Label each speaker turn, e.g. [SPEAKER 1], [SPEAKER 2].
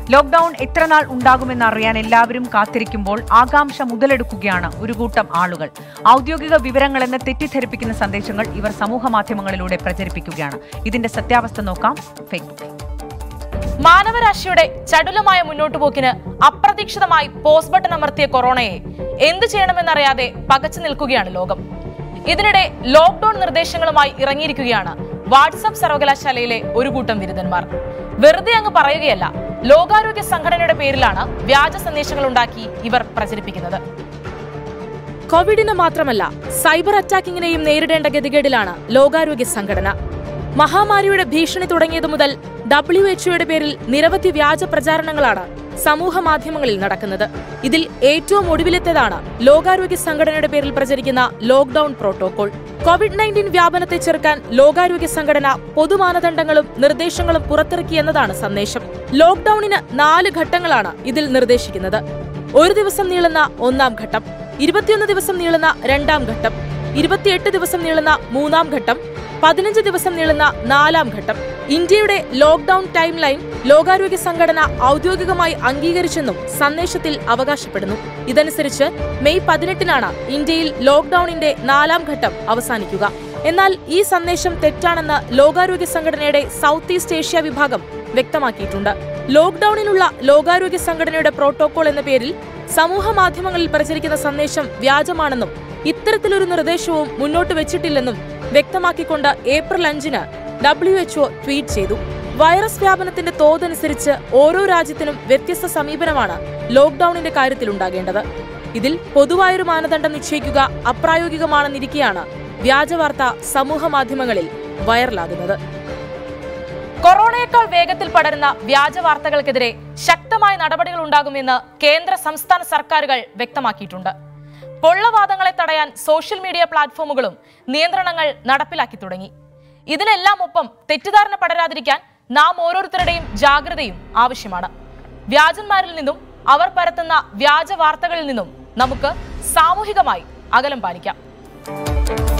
[SPEAKER 1] lockdown എത്ര നാൾ ഉണ്ടാകുമെന്ന് അറിയാൻ എല്ലാവരും കാത്തിരിക്കുമ്പോൾ ആകാംക്ഷ മുതലെടുക്കുകയാണ് ഒരു കൂട്ടം ആളുകൾ ഔദ്യോഗിക വിവരങ്ങളെന്ന് തെറ്റിദ്ധരിപ്പിക്കുന്ന സന്ദേശങ്ങൾ ഇവർ സമൂഹ മാധ്യമങ്ങളിലൂടെ പ്രചരിപ്പിക്കുകയാണ് ഇതിന്റെ സത്യാവസ്ഥ നോക്കാം ഫേസ്ബുക്കിൽ
[SPEAKER 2] മാനവരാശിയുടെ ചടുലമായ മുന്നോട്ടുപോക്കിന് അപ്രതീക്ഷിതമായി പോസ്റ്റ് ബട്ടൺ അമർത്തിയ കൊറോണയെ എന്തു ചെയ്യണമെന്നറിയാതെ പകച്ചു നിൽക്കുകയാണ് ലോകം ഇതിനിടെ ലോക്ഡൌൺ നിർദ്ദേശങ്ങളുമായി ഇറങ്ങിയിരിക്കുകയാണ് വാട്സപ്പ് സർവകലാശാലയിലെ ഒരു കൂട്ടം ബിരുദന്മാർ വെറുതെ അങ്ങ് പറയുകയല്ല ലോകാരോഗ്യ സംഘടനയുടെ പേരിലാണ് വ്യാജ സന്ദേശങ്ങൾ ഉണ്ടാക്കി ഇവർ പ്രചരിപ്പിക്കുന്നത് കോവിഡിന് മാത്രമല്ല സൈബർ അറ്റാക്കിങ്ങിനെയും നേരിടേണ്ട ഗതികേടിലാണ് ലോകാരോഗ്യ സംഘടന മഹാമാരിയുടെ ഭീഷണി തുടങ്ങിയതു മുതൽ ഡബ്ല്യു എച്ച്ഒയുടെ പേരിൽ നിരവധി വ്യാജ പ്രചാരണങ്ങളാണ് സമൂഹ മാധ്യമങ്ങളിൽ നടക്കുന്നത് ഇതിൽ ഏറ്റവും ഒടുവിലെത്തതാണ് ലോകാരോഗ്യ സംഘടനയുടെ പേരിൽ പ്രചരിക്കുന്ന ലോക്ഡൌൺ പ്രോട്ടോകോൾ കോവിഡ് നയൻറ്റീൻ വ്യാപനത്തെ ചെറുക്കാൻ ലോകാരോഗ്യ സംഘടന പൊതുമാനദണ്ഡങ്ങളും നിർദ്ദേശങ്ങളും പുറത്തിറക്കിയെന്നതാണ് സന്ദേശം ലോക്ഡൌണിന് നാല് ഘട്ടങ്ങളാണ് ഇതിൽ നിർദ്ദേശിക്കുന്നത് ഒരു ദിവസം നീളുന്ന ഒന്നാം ഘട്ടം ഇരുപത്തിയൊന്ന് ദിവസം നീളുന്ന രണ്ടാം ഘട്ടം ഇരുപത്തിയെട്ട് ദിവസം നീളുന്ന മൂന്നാം ഘട്ടം പതിനഞ്ച് ദിവസം നീളുന്ന നാലാം ഘട്ടം ഇന്ത്യയുടെ ലോക്ഡൌൺ ടൈം ലൈൻ ലോകാരോഗ്യ സംഘടന ഔദ്യോഗികമായി അംഗീകരിച്ചെന്നും സന്ദേശത്തിൽ അവകാശപ്പെടുന്നു ഇതനുസരിച്ച് മെയ് പതിനെട്ടിനാണ് ഇന്ത്യയിൽ ലോക്ഡൌണിന്റെ നാലാം ഘട്ടം അവസാനിക്കുക എന്നാൽ ഈ സന്ദേശം തെറ്റാണെന്ന് ലോകാരോഗ്യ സംഘടനയുടെ സൗത്ത് ഈസ്റ്റ് ഏഷ്യ വിഭാഗം വ്യക്തമാക്കിയിട്ടുണ്ട് ലോക്ഡൌണിനുള്ള ലോകാരോഗ്യ സംഘടനയുടെ പ്രോട്ടോകോൾ എന്ന പേരിൽ സമൂഹ മാധ്യമങ്ങളിൽ പ്രചരിക്കുന്ന സന്ദേശം വ്യാജമാണെന്നും ഇത്തരത്തിലൊരു നിർദ്ദേശവും മുന്നോട്ട് വെച്ചിട്ടില്ലെന്നും വ്യക്തമാക്കിക്കൊണ്ട് ഏപ്രിൽ അഞ്ചിന് ഡബ്ല്യു എച്ച്ഒ ട്വീറ്റ് ചെയ്തു വൈറസ് വ്യാപനത്തിന്റെ തോതനുസരിച്ച് ഓരോ രാജ്യത്തിനും വ്യത്യസ്ത സമീപനമാണ് ലോക്ഡൌണിന്റെ കാര്യത്തിൽ ഉണ്ടാകേണ്ടത് ഇതിൽ പൊതുവായൊരു മാനദണ്ഡം നിശ്ചയിക്കുക അപ്രായോഗികമാണെന്നിരിക്കെയാണ് വ്യാജവാർത്ത സമൂഹ മാധ്യമങ്ങളിൽ വൈറലാകുന്നത് കൊറോണയേക്കാൾ വേഗത്തിൽ പടരുന്ന വ്യാജ വാർത്തകൾക്കെതിരെ ശക്തമായ നടപടികൾ ഉണ്ടാകുമെന്ന് കേന്ദ്ര സംസ്ഥാന സർക്കാരുകൾ വ്യക്തമാക്കിയിട്ടുണ്ട് പൊള്ളവാദങ്ങളെ തടയാൻ സോഷ്യൽ മീഡിയ പ്ലാറ്റ്ഫോമുകളും നിയന്ത്രണങ്ങൾ നടപ്പിലാക്കി തുടങ്ങി ഇതിനെല്ലാം ഒപ്പം തെറ്റിദ്ധാരണ പടരാതിരിക്കാൻ നാം ഓരോരുത്തരുടെയും ജാഗ്രതയും ആവശ്യമാണ് വ്യാജന്മാരിൽ നിന്നും അവർ പരത്തുന്ന വ്യാജ വാർത്തകളിൽ നിന്നും നമുക്ക് സാമൂഹികമായി അകലം പാലിക്കാം